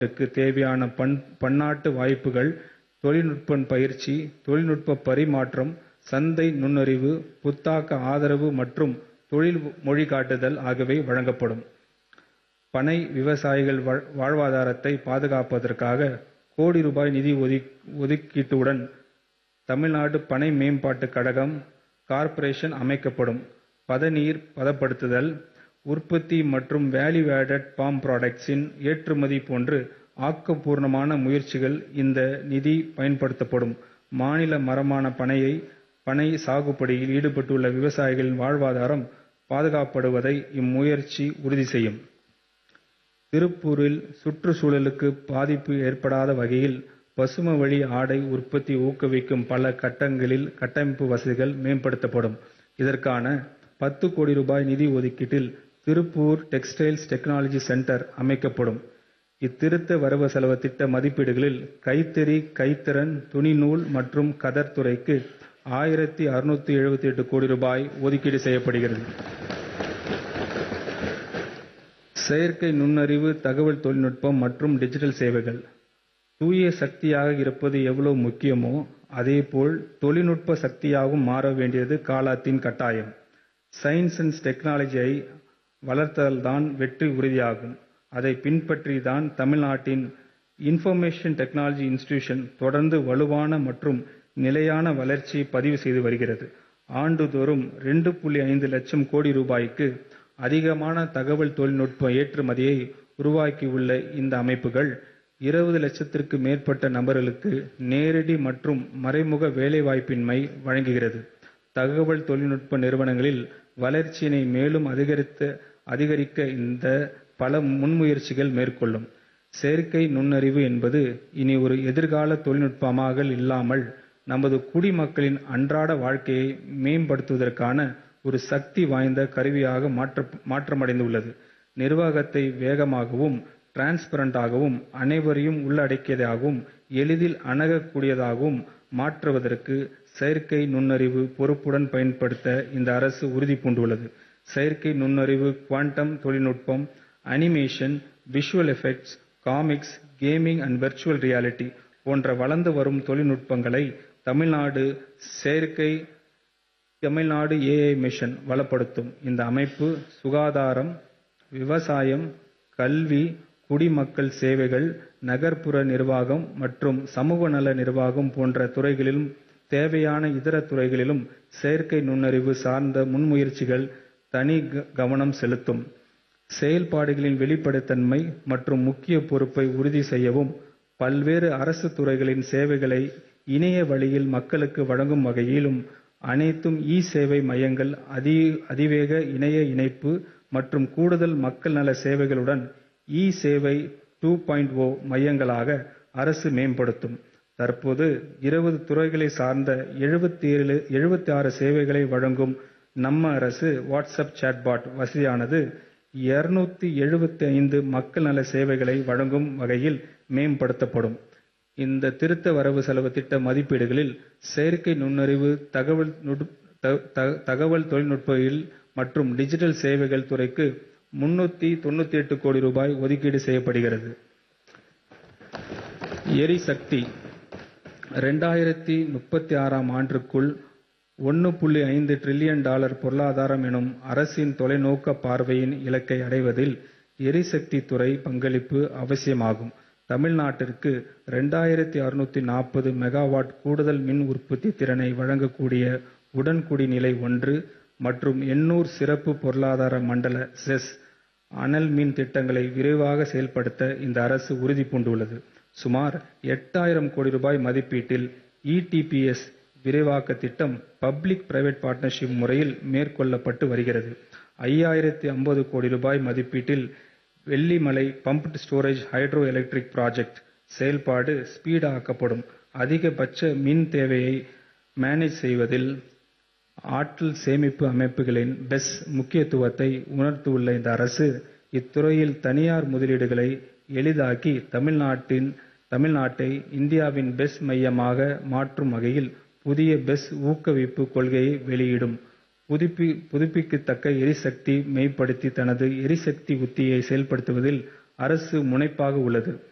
க்கு தேவையான பன்னாட்டு வாய்ப்புகள், தொழில்நுட்ப பயிற்சி, தொழில்நுட்ப பரிமாற்றம், சந்தை நுண்ணறிவு, புத்தாக்க ஆதரவு மற்றும் தொழில் வழிகாட்டுதல் ஆகியவை வழங்கப்படும். பனை விவசாயிகள் வாழ்வாதாரத்தை பாதுகாப்பதற்காக கோடி ரூபாய் நிதி ஒதுக்கீட்டுடன் தமிழ்நாடு பனை மேம்பாட்டுக் கழகம் கார்ப்பரேஷன் அமைக்கப்படும். பதநீர் பதப்படுத்துதல், உற்பத்தி மற்றும் வேல்யூ ஆடட் பாம் புரோடக்ட்ஸ் இன் ஏற்றுமதி போன்ற ஆக்கப்பூர்வமான முயற்சிகளில் இந்த நிதி பயன்படுத்தப்படும். மாநில மரமான பனை சாகுபடியில் ஈடுபட்டுள்ள விவசாயிகளின் வாழ்வாதாரம் பாதுகாக்கப்படுவதை இம்முயற்சி உறுதி செய்யும். திருப்பூரில் சுற்றுச்சூழலுக்கு பாதிப்பு ஏற்படாத வகையில் பசுமைவழி ஆடை உற்பத்தியை ஊக்குவிக்கும் பல கட்டங்களில் கட்டமைப்பு வசதிகள் மேம்படுத்தப்படும். இதற்காக பத்து கோடி ரூபாய் நிதி ஒதுக்கீட்டில் திருப்பூர் டெக்ஸ்டைல்ஸ் டெக்னாலஜி சென்டர் அமைக்கப்படும். இத்திருத்த வரவு-செலவு திட்ட மதிப்பீடுகளில் கைத்தறி, கைத்திறன், துணிநூல் மற்றும் கதர் துறைக்கு ஆயிரத்து அறுநூற்று எழுபத்தெட்டு கோடி ரூபாய் ஒதுக்கீடு செய்யப்படுகிறது. செயற்கை நுண்ணறிவு, தகவல் தொழில்நுட்பம் மற்றும் டிஜிட்டல் சேவைகள் தூய சக்தியாக இருப்பது எவ்வளவு முக்கியமோ, அதேபோல் தொழில்நுட்ப சக்தியாகவும் மாற வேண்டியது காலத்தின் கட்டாயம். சயின்ஸ் அண்ட் டெக்னாலஜியை வளர்த்தால்தான் வெற்றி உறுதியாகும். அதை பின்பற்றி தான் தமிழ்நாட்டின் இன்ஃபர்மேஷன் டெக்னாலஜி இன்ஸ்டிடியூஷன் தொடர்ந்து வலுவான மற்றும் நிலையான வளர்ச்சியை பதிவு செய்து வருகிறது. ஆண்டுதோறும் இரண்டு புள்ளி ஐந்து லட்சம் கோடி ரூபாய்க்கு அதிகமான தகவல் தொழில்நுட்ப ஏற்றுமதியை உருவாக்கியுள்ள இந்த அமைப்புகள், இருபது லட்சத்திற்கு மேற்பட்ட நபர்களுக்கு நேரடி மற்றும் மறைமுக வேலைவாய்ப்பினை வழங்குகிறது. தகவல் தொழில்நுட்ப நிறுவனங்களின் வளர்ச்சியினை மேலும் அதிகரிக்க இந்த பல முன்முயற்சிகளை மேற்கொள்ளும். செயற்கை நுண்ணறிவு என்பது இனி ஒரு எதிர்கால தொழில்நுட்பமாக இல்லாமல், நமது குடிமக்களின் அன்றாட வாழ்க்கையை மேம்படுத்துவதற்கான ஒரு சக்தி வாய்ந்த கருவியாக மாற்றமடைந்துள்ளது. நிர்வாகத்தை வேகமாகவும், டிரான்ஸ்பரண்டாகவும், அனைவரையும் உள்ளடக்கியதாகவும், எளிதில் அணுகக்கூடியதாகவும் மாற்றுவதற்கு செயற்கை நுண்ணறிவை பொறுப்புடன் பயன்படுத்த இந்த அரசு உறுதி பூண்டுள்ளது. செயற்கை நுண்ணறிவு, குவாண்டம் தொழில்நுட்பம், animation, visual effects, comics, gaming and virtual reality போன்ற வளர்ந்து வரும் தொழில்நுட்பங்களை தமிழ்நாடு ஏஐ மிஷன் வளப்படுத்தும். இந்த அமைப்பு சுகாதாரம், விவசாயம், கல்வி, குடிமக்கள் சேவைகள், நகர்ப்புற நிர்வாகம் மற்றும் சமூக நல நிர்வாகம் போன்ற துறைகளிலும் தேவையான இதர துறைகளிலும் செயற்கை நுண்ணறிவு சார்ந்த முன்முயற்சிகளில் தனி கவனம் செலுத்தும். செயல்பாடுகளின் வெளிப்படைத்தன்மை மற்றும் முக்கிய பொறுப்பை உறுதி செய்யவும், பல்வேறு அரசு துறைகளின் சேவைகளை இணைய வழியில் மக்களுக்கு வழங்கும் வகையிலும், அனைத்து இ-சேவை மையங்கள், அதிவேக இணைய இணைப்பு மற்றும் கூடுதல் மக்கள் நல சேவைகளுடன் இ-சேவை டூ பாயிண்ட் ஓ மையங்களாக அரசு மேம்படுத்தும். தற்போது இருபது துறைகளை சார்ந்த எழுபத்தாறு சேவைகளை வழங்கும் நம்ம அரசு வாட்ஸ்அப் சாட்பாட் வசதியானது இருநூற்று எழுபத்தைந்து மக்கள் நல சேவைகளை வழங்கும் வகையில் மேம்படுத்தப்படும். இந்த திருத்த வரவு-செலவு திட்ட மதிப்பீடுகளில் செயற்கை நுண்ணறிவு, தகவல் தொழில்நுட்பவியல் மற்றும் டிஜிட்டல் சேவைகள் துறைக்கு முன்னூற்று தொண்ணூற்றெட்டு கோடி ரூபாய் ஒதுக்கீடு செய்யப்படுகிறது. எரிசக்தி இரண்டாயிரத்து முப்பத்தாறாம் ஆண்டிற்குள் ஒன்று புள்ளி ஐந்து டிரில்லியன் டாலர் பொருளாதாரம் எனும் அரசின் தொலைநோக்கு பார்வையின் இலக்கை அடைவதில் எரிசக்தித் துறை பங்களிப்பு அவசியமாகும். தமிழ்நாட்டிற்கு இரண்டாயிரத்து அறுநூற்று நாற்பது மெகாவாட் கூடுதல் மின் உற்பத்தி திறனை வழங்கக்கூடிய உடன்குடி நிலை ஒன்று மற்றும் எண்ணூர் சிறப்பு பொருளாதார மண்டல செஸ், அனல் மின் திட்டங்களை விரைவாக செயல்படுத்த இந்த அரசு உறுதி பூண்டுள்ளது. சுமார் எட்டாயிரம் கோடி ரூபாய் மதிப்பீட்டில் இடிபிஎஸ் விரிவாக்க திட்டம் பப்ளிக் பிரைவேட் பார்ட்னர்ஷிப் முறையில் மேற்கொள்ளப்பட்டு வருகிறது. ஐயாயிரத்து ஐம்பது கோடி ரூபாய் மதிப்பீட்டில் Vellimalai pumped storage hydro electric project செயல்பாடு ஸ்பீடு ஆக்கப்படும். அதிகபட்ச மின் தேவையை மேனேஜ் செய்வதில் ஆற்றல் சேமிப்பு அமைப்புகளின் பெஸ் முக்கியத்துவத்தை உணர்ந்துள்ள இந்த அரசு, இத்துறையில் தனியார் முதலீடுகளை எளிதாக்கி தமிழ்நாட்டை இந்தியாவின் பெஸ் மையமாக மாற்றும் வகையில் புதிய பெஸ் ஊக்குவிப்பு கொள்கையை வெளியிடும். புதுப்பிக்கத்தக்க எரிசக்தியை மேம்படுத்தி தனது எரிசக்தி உத்தியை செயல்படுத்துவதில் அரசு முனைப்பாக உள்ளது.